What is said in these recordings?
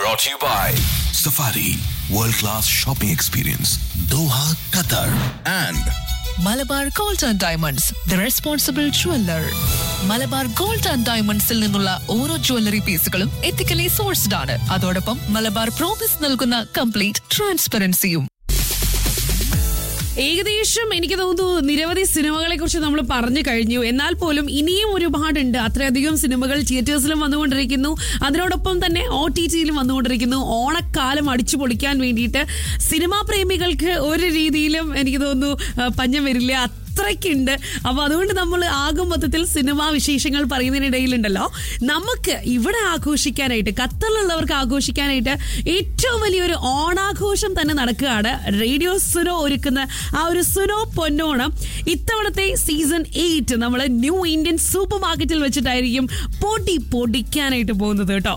Brought to you by Safari World Class Shopping Experience Doha, Qatar and Malabar gold and diamonds the responsible jeweller Malabar gold and ഡയമണ്ട്സിൽ നിന്നുള്ള ഓരോ jewellery പീസുകളും ethically sourced ആണ് അതോടൊപ്പം Malabar promise നൽകുന്ന complete ട്രാൻസ്പെറൻസിയും ഏകദേശം എനിക്ക് തോന്നുന്നു നിരവധി സിനിമകളെ കുറിച്ച് നമ്മൾ പറഞ്ഞു കഴിഞ്ഞു എന്നാൽ പോലും ഇനിയും ഒരുപാടുണ്ട് അത്രയധികം സിനിമകൾ തിയേറ്റേഴ്സിലും വന്നുകൊണ്ടിരിക്കുന്നു അതിനോടൊപ്പം തന്നെ ഒ ടി ടിയിലും വന്നുകൊണ്ടിരിക്കുന്നു ഓണക്കാലം അടിച്ചു പൊളിക്കാൻ വേണ്ടിയിട്ട് സിനിമാ പ്രേമികൾക്ക് ഒരു രീതിയിലും എനിക്ക് തോന്നുന്നു ആ, പഞ്ഞം വരില്ല അത്രയ്ക്കുണ്ട് അപ്പൊ അതുകൊണ്ട് നമ്മൾ ആകും മൊത്തത്തിൽ സിനിമാ വിശേഷങ്ങൾ പറയുന്നതിനിടയിലുണ്ടല്ലോ നമുക്ക് ഇവിടെ ആഘോഷിക്കാനായിട്ട് ഖത്തറിലുള്ളവർക്ക് ആഘോഷിക്കാനായിട്ട് ഏറ്റവും വലിയൊരു ഓണാഘോഷം തന്നെ നടക്കുകയാണ് റേഡിയോ സുനോ ഒരുക്കുന്ന ആ ഒരു സുനോ പൊന്നോണം ഇത്തവണത്തെ സീസൺ എയ്റ്റ് നമ്മൾ ന്യൂ ഇന്ത്യൻ സൂപ്പർ മാർക്കറ്റിൽ വെച്ചിട്ടായിരിക്കും പൊടി പൊടിക്കാനായിട്ട് പോകുന്നത് കേട്ടോ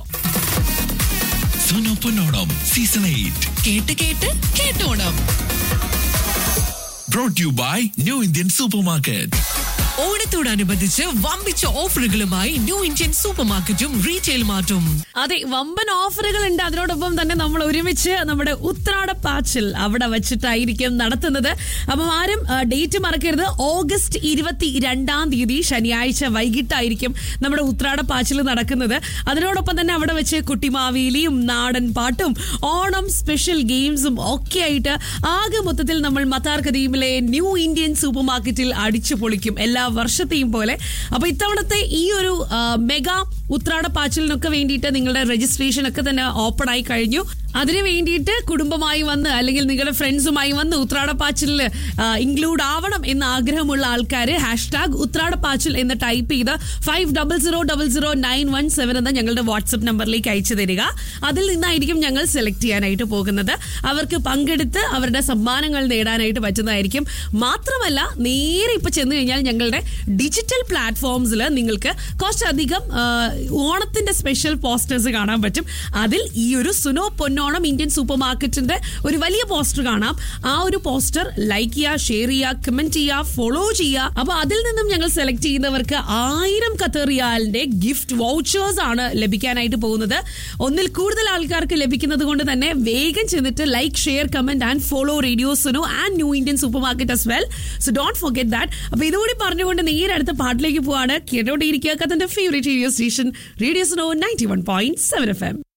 Suno Pononam Season 8 കേട്ട് കേട്ട് കേട്ടോണം brought to you by New Indian Supermarket. ഓണത്തോടനുബന്ധിച്ച് വമ്പിച്ച ഓഫറുകളുമായി ന്യൂ ഇന്ത്യൻ സൂപ്പർ മാർക്കറ്റും റീറ്റെയിൽ മാർട്ടും അതെ വമ്പൻ ഓഫറുകൾ ഉണ്ട് അതിനോടൊപ്പം തന്നെ നമ്മൾ ഒരുമിച്ച് നമ്മുടെ ഉത്രാട പാച്ചിൽ അവിടെ വെച്ചിട്ടായിരിക്കും നടത്തുന്നത് അപ്പം ആരും ഡേറ്റ് മറക്കരുത് ഓഗസ്റ്റ് ഇരുപത്തി രണ്ടാം തീയതി ശനിയാഴ്ച വൈകിട്ടായിരിക്കും നമ്മുടെ ഉത്രാട പാച്ചിൽ നടക്കുന്നത് അതിനോടൊപ്പം തന്നെ അവിടെ വെച്ച് കുട്ടിമാവേലിയും നാടൻ പാട്ടും ഓണം സ്പെഷ്യൽ ഗെയിംസും ഒക്കെ ആയിട്ട് ആകെ മൊത്തത്തിൽ നമ്മൾ മത്താർ കദീമിലെ ന്യൂ ഇന്ത്യൻ സൂപ്പർ മാർക്കറ്റിൽ അടിച്ചു പൊളിക്കും എല്ലാ വർഷത്തെയും പോലെ അപ്പൊ ഇത്തവണത്തെ ഈ ഒരു ആ, മെഗാ ഉത്രാട പാച്ചിലിനൊക്കെ വേണ്ടിയിട്ട് നിങ്ങളുടെ രജിസ്ട്രേഷൻ ഒക്കെ തന്നെ ഓപ്പൺ ആയി കഴിഞ്ഞു അതിന് വേണ്ടിയിട്ട് കുടുംബമായി വന്ന് അല്ലെങ്കിൽ നിങ്ങളുടെ ഫ്രണ്ട്സുമായി വന്ന് ഉത്രാട പാച്ചിലിൽ ഇൻക്ലൂഡ് ആവണം എന്ന് ആഗ്രഹമുള്ള ആൾക്കാർ ഹാഷ്ടാഗ് ഉത്രാട പാച്ചിൽ എന്ന് ടൈപ്പ് ചെയ്ത് five double zero double zero nine one seven എന്ന ഞങ്ങളുടെ വാട്സപ്പ് നമ്പറിലേക്ക് അയച്ചു തരിക അതിൽ നിന്നായിരിക്കും ഞങ്ങൾ സെലക്ട് ചെയ്യാനായിട്ട് പോകുന്നത് അവർക്ക് പങ്കെടുത്ത് അവരുടെ സമ്മാനങ്ങൾ നേടാനായിട്ട് പറ്റുന്നതായിരിക്കും മാത്രമല്ല നേരെ ഇപ്പൊ ചെന്ന് കഴിഞ്ഞാൽ ഞങ്ങളുടെ ഡിജിറ്റൽ പ്ലാറ്റ്ഫോംസിൽ നിങ്ങൾക്ക് കുറച്ചധികം ആ, ഓണത്തിന്റെ സ്പെഷ്യൽ പോസ്റ്റേഴ്സ് കാണാൻ പറ്റും അതിൽ ഈ ഒരു സുനോ പൊന്നോണം ഇന്ത്യൻ സൂപ്പർ മാർക്കറ്റിന്റെ ഒരു വലിയ പോസ്റ്റർ കാണാം ആ ഒരു പോസ്റ്റർ ലൈക്ക് ചെയ്യുക ഷെയർ ചെയ്യുക കമന്റ് ചെയ്യുക ഫോളോ ചെയ്യുക അപ്പൊ അതിൽ നിന്നും ഞങ്ങൾ സെലക്ട് ചെയ്യുന്നവർക്ക് ആയിരം കത്തേറിയാലിന്റെ ഗിഫ്റ്റ് വൗച്ചേഴ്സ് ആണ് ലഭിക്കാനായിട്ട് പോകുന്നത് ഒന്നിൽ കൂടുതൽ ആൾക്കാർക്ക് ലഭിക്കുന്നത് കൊണ്ട് തന്നെ വേഗം ചെന്നിട്ട് like share comment and follow radio Suno and new Indian supermarket as well so don't forget that അപ്പൊ ഇതുകൂടി പറഞ്ഞുകൊണ്ട് നേരെ അടുത്ത പാട്ടിലേക്ക് പോവാണ് കേട്ടോണ്ടിരിക്കുക കത്തന്റെ favourite radio station radio Suno ninety one point seven F M